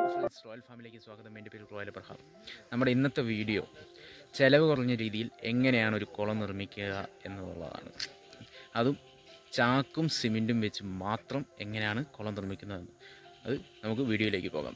friends royal ഫാമിലിക്ക് സ്വാഗതം എൻ്റെ പേര് റോയൽ പ്രഹാം നമ്മുടെ ഇന്നത്തെ വീഡിയോ ചിലവ് കുറഞ്ഞ രീതിയിൽ എങ്ങനെയാണ് ഒരു കുളം നിർമ്മിക്കുക എന്നുള്ളതാണ് അതും ചാക്കും സിമെൻറ്റും വെച്ച് മാത്രം എങ്ങനെയാണ് കുളം നിർമ്മിക്കുന്നതെന്ന് അത് നമുക്ക് വീഡിയോയിലേക്ക് പോകാം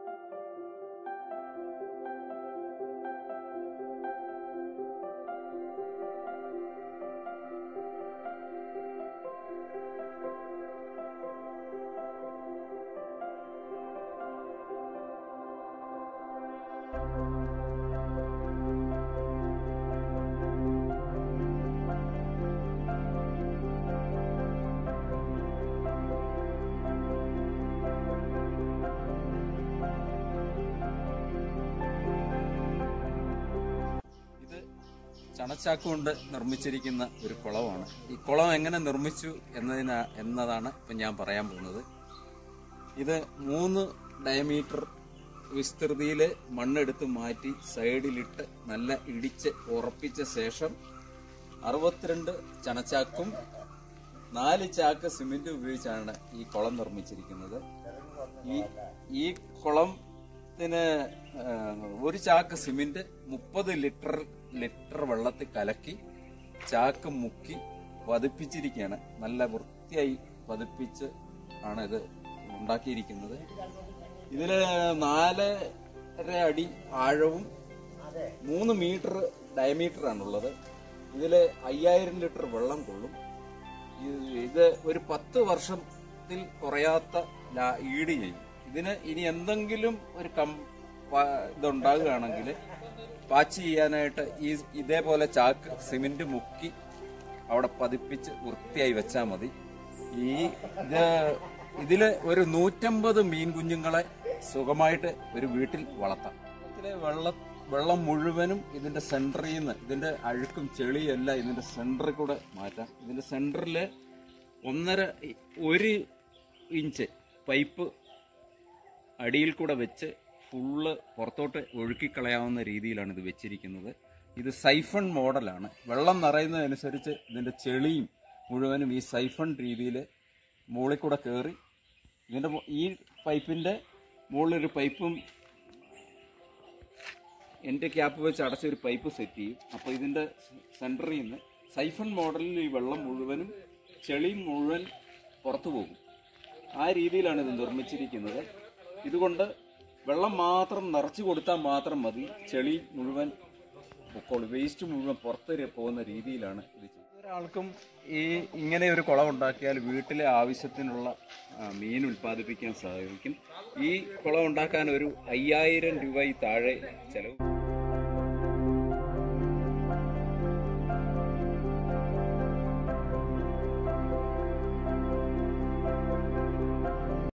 ഇത് ചണച്ചാക്ക് കൊണ്ട് നിർമ്മിച്ചിരിക്കുന്ന ഒരു കുളമാണ് ഈ കുളം എങ്ങനെ നിർമ്മിച്ചു എന്നതിന എന്നതാണ് ഇപ്പം ഞാൻ പറയാൻ പോകുന്നത് ഇത് മൂന്ന് ഡയമീറ്റർ വിസ്തൃതിയിൽ മണ്ണെടുത്ത് മാറ്റി സൈഡിലിട്ട് നല്ല ഇടിച്ച് ഉറപ്പിച്ച ശേഷം അറുപത്തിരണ്ട് ചണച്ചാക്കും നാല് ചാക്ക് സിമെന്റ് ഉപയോഗിച്ചാണ് ഈ കുളം നിർമ്മിച്ചിരിക്കുന്നത് ഈ ഈ കുളത്തിന് ആ, ഒരു ചാക്ക് സിമെന്റ് മുപ്പത് ലിറ്റർ ലിറ്റർ വെള്ളത്തിൽ കലക്കി ചാക്ക് മുക്കി പതിപ്പിച്ചിരിക്കുകയാണ് നല്ല വൃത്തിയായി പതിപ്പിച്ച് ആണ് ഇത് ഉണ്ടാക്കിയിരിക്കുന്നത് ഇതില് നാലര അടി ആഴവും മൂന്ന് മീറ്റർ ഡയമീറ്റർ ആണുള്ളത് ഇതില് അയ്യായിരം ലിറ്റർ വെള്ളം കൊള്ളും ഇത് ഇത് ഒരു പത്ത് വർഷത്തിൽ കുറയാത്ത ലാ- ഈട് ചെയ്യും ഇതിന് ഇനി എന്തെങ്കിലും ഒരു കം പ- ഇതുണ്ടാകുകയാണെങ്കിൽ പാച്ച് ചെയ്യാനായിട്ട് ഈ ഇതേപോലെ ചാക്ക് സിമെന്റ് മുക്കി അവിടെ പതിപ്പിച്ച് വൃത്തിയായി വെച്ചാൽ മതി ഈ ഇത് ഇതില് ഒരു നൂറ്റമ്പത് മീൻ കുഞ്ഞുങ്ങളെ സുഖമായിട്ട് ഒരു വീട്ടിൽ വളർത്താം ഇതിലെ വെള്ള വെള്ളം മുഴുവനും ഇതിന്റെ സെന്ററിൽ നിന്ന് ഇതിന്റെ അഴുക്കും ചെളിയും എല്ലാം ഇതിന്റെ സെന്ററിൽ കൂടെ മാറ്റാം ഇതിന്റെ സെന്ററിൽ ഒന്നര ഇ- ഒരു ഇഞ്ച് പൈപ്പ് അടിയിൽ കൂടെ വെച്ച് ഫുള്ള് പുറത്തോട്ട് ഒഴുക്കിക്കളയാവുന്ന രീതിയിലാണ് ഇത് വെച്ചിരിക്കുന്നത് ഇത് സൈഫൺ മോഡലാണ് വെള്ളം നിറയുന്നതനുസരിച്ച് ഇതിന്റെ ചെളിയും മുഴുവനും ഈ സൈഫൺ രീതിയിൽ മുകളിൽ കൂടെ കയറി ഇതിന്റെ മു- ഈ പൈപ്പിന്റെ മുകളിലൊരു പൈപ്പും എൻ്റെ ക്യാപ്പ് വെച്ച് അടച്ച ഒരു പൈപ്പ് സെറ്റ് ചെയ്യും അപ്പോൾ ഇതിൻ്റെ സെൻറ്ററിൽ നിന്ന് സൈഫൺ മോഡലിൽ ഈ വെള്ളം മുഴുവനും ചെളി മുഴുവൻ പുറത്തു പോകും ആ രീതിയിലാണ് ഇത് നിർമ്മിച്ചിരിക്കുന്നത് ഇതുകൊണ്ട് വെള്ളം മാത്രം നിറച്ചു കൊടുത്താൽ മാത്രം മതി ചെളി മുഴുവൻ പൊക്കോളൂ വേസ്റ്റ് മുഴുവൻ പുറത്ത് പോകുന്ന രീതിയിലാണ് ഇത് ചെയ്യുന്നത് ഒരാൾക്കും ഈ ഇങ്ങനെ ഒരു കുളം ഉണ്ടാക്കിയാൽ വീട്ടിലെ ആവശ്യത്തിനുള്ള ആ, മീൻ ഉൽപ്പാദിപ്പിക്കാൻ സാധിക്കും ഈ കുളം ഉണ്ടാക്കാൻ ഒരു അയ്യായിരം രൂപയിൽ താഴെ ചെലവ്